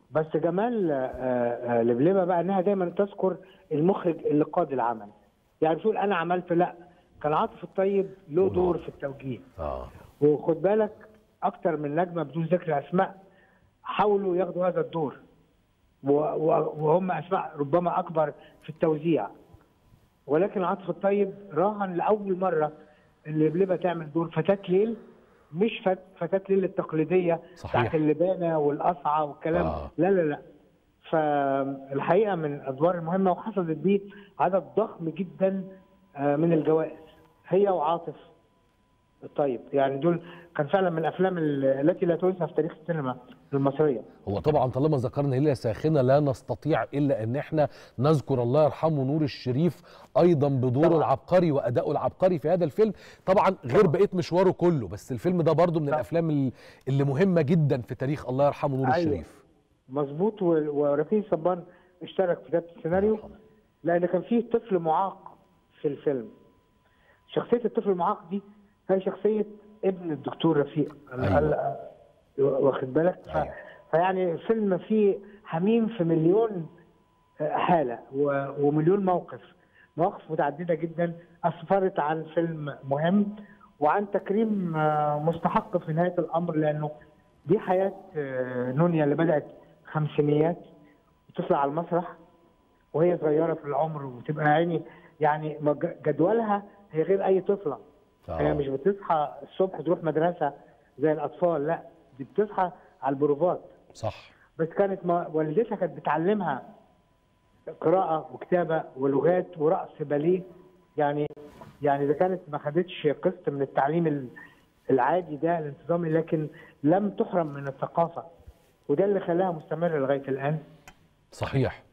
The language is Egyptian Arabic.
بس جمال آه، آه، لبلبه بقى انها دايما تذكر المخرج اللي قاد العمل يعني بتقول انا عملت لا كان عاطف الطيب له دور في التوجيه اه وخد بالك اكتر من نجمه بدون ذكر اسماء حاولوا ياخدوا هذا الدور و- و- وهم اسماء ربما اكبر في التوزيع ولكن عاطف الطيب راهن لاول مره ان لبلبه تعمل دور فتاه ليل مش فت- فتاه ليل التقليديه صحيح. بتاعت اللبانه والقصعه والكلام آه. لا لا لا فالحقيقه من الادوار المهمه وحصلت بيه عدد ضخم جدا آه، من الجوائز هي وعاطف الطيب يعني دول كان فعلا من الافلام ال- التي لا تنسى في تاريخ السينما المصريه هو طبعا طالما ذكرنا ليله ساخنه لا نستطيع الا ان احنا نذكر الله يرحمه نور الشريف ايضا بدوره طبعاً. العبقري وادائه العبقري في هذا الفيلم طبعا غير بقيه مشواره كله بس الفيلم ده برضو من طبعاً. الافلام ال- اللي مهمه جدا في تاريخ الله يرحمه نور أيوة. الشريف مظبوط و- ورفيق صبان اشترك في كتابه السيناريو لان كان فيه طفل معاق في الفيلم شخصيه الطفل المعاق دي هي شخصيه ابن الدكتور رفيق أيوة. ال- واخد بالك ف... أيوة. فيعني الفيلم فيه حميم في مليون حاله و... ومليون موقف مواقف متعدده جدا اسفرت عن فيلم مهم وعن تكريم آه، مستحق في نهايه الامر لانه دي حياه آه، نونيا اللي بدات خمسينيات وتطلع على المسرح وهي صغيره في العمر وتبقى عيني يعني مج- جدولها هي غير اي طفله هي مش بتصحى الصبح تروح مدرسه زي الاطفال لا دي بتصحى على البروفات صح بس كانت ما والدتها كانت بتعلمها قراءة وكتابة ولغات ورقص باليه يعني يعني إذا كانت ما خدتش قسط من التعليم ال- العادي ده الانتظامي لكن لم تحرم من الثقافة وده اللي خلاها مستمرة لغاية الآن صحيح